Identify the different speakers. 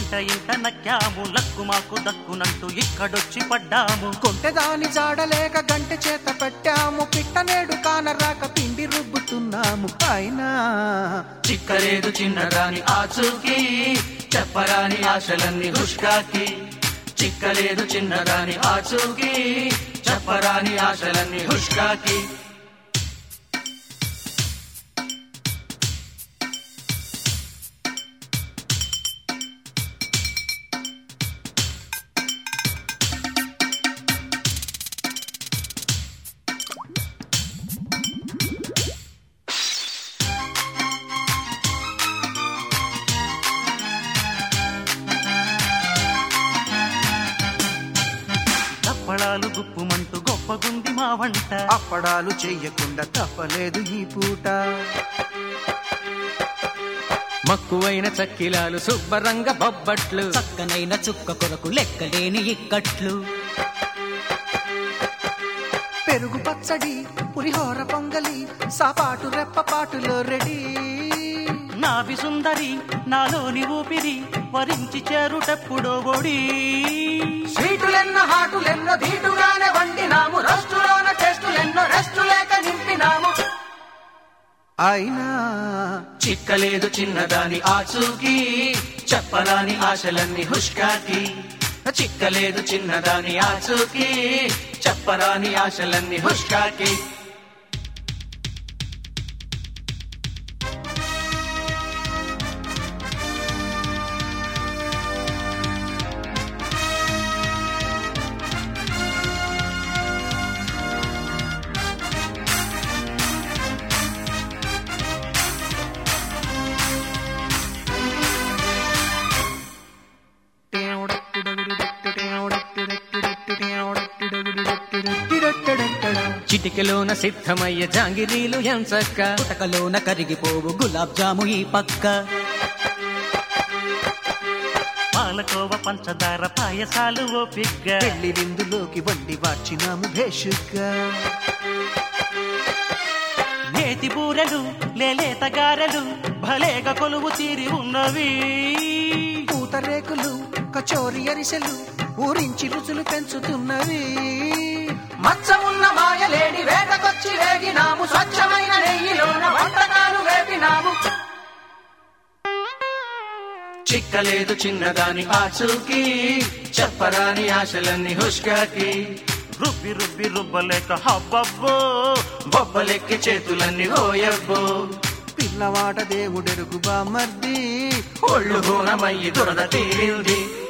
Speaker 1: ఇంట ఇంట నక్కాము లక్కు మాకు దక్కునంటూ ఇక్కడొచ్చి పడ్డాము
Speaker 2: కొంటెదాని జాడలేక గంట చేత పెట్టాము పిట్టనేడు కానరాక పిండి రుబ్బుతున్నాము అయినా
Speaker 3: చిక్కలేదు చిన్నదాని ఆచూకి చెప్పరాని ఆశలన్నీ హుష్కాకి చిక్కలేదు చిన్నదాని ఆచూకి చెప్పరాని ఆశలన్నీ హుష్కాకి
Speaker 1: తప్పడాలు గుప్పుమంటూ గొప్పగుంది మా వంట
Speaker 2: అప్పడాలు చెయ్యకుండా తప్పలేదు ఈ పూట
Speaker 4: మక్కువైన చక్కిలాలు శుభ్రంగా బొబ్బట్లు
Speaker 5: చక్కనైన చుక్క కొరకు లెక్కలేని ఇక్కట్లు
Speaker 2: పెరుగు పచ్చడి పులిహోర పొంగలి సాపాటు రెప్పపాటులో రెడీ
Speaker 1: నాభి సుందరి నాలోని ఊపిరి వరించి చేరుటెప్పుడో ఒడి
Speaker 3: స్వీటులెన్నో హాటులెన్నో ధీటుగానే వండినాము రస్టులోన టెస్టులెన్నో రెస్టు లేక నింపినాము
Speaker 2: అయినా
Speaker 3: చిక్కలేదు చిన్నదాని ఆచూకి చెప్పరాని ఆశలన్నీ హుష్కాకి చిక్కలేదు చిన్నదాని ఆచూకి చెప్పరాని ఆశలన్నీ హుష్కాకి
Speaker 4: చిటికెలోన సిద్ధమయ్య జాంగిరీలు ఎంచక్క
Speaker 5: పుటకలోన కరిగిపోవు గులాబ్ జాము ఈ పక్క
Speaker 1: పాలకోవ పంచదార పాయసాలు ఓపిగ్గా
Speaker 2: పెళ్లి విందులోకి వండి వార్చినాము భేషుగ్గా
Speaker 1: నేతి బూరెలు లేలేత గారెలు భలేగా కొలువు తీరి ఉన్నవి
Speaker 2: పూతరేకులు కచోరి అరిసెలు ఊరించి రుచులు పెంచుతున్నవి
Speaker 3: మచ్చమున్న మాయలేడి వేటకొచ్చి వేగినాము స్వచ్ఛమైన నెయ్యిలోన వంటకాలు వేపినాము చిక్కలేదు చిన్నదాని ఆచూకి చెప్పరాని ఆశలన్నీ హుష్కాకి
Speaker 1: రుబ్బి రుబ్బి రుబ్బలేక హబ్బబ్బో
Speaker 3: బొబ్బలెక్కి చేతులన్నీ ఓయబ్బో
Speaker 2: పిల్లవాడ దేవుడెరుగు బామర్ది
Speaker 3: ఒళ్ళు హూనమయ్యి దురద తీరింది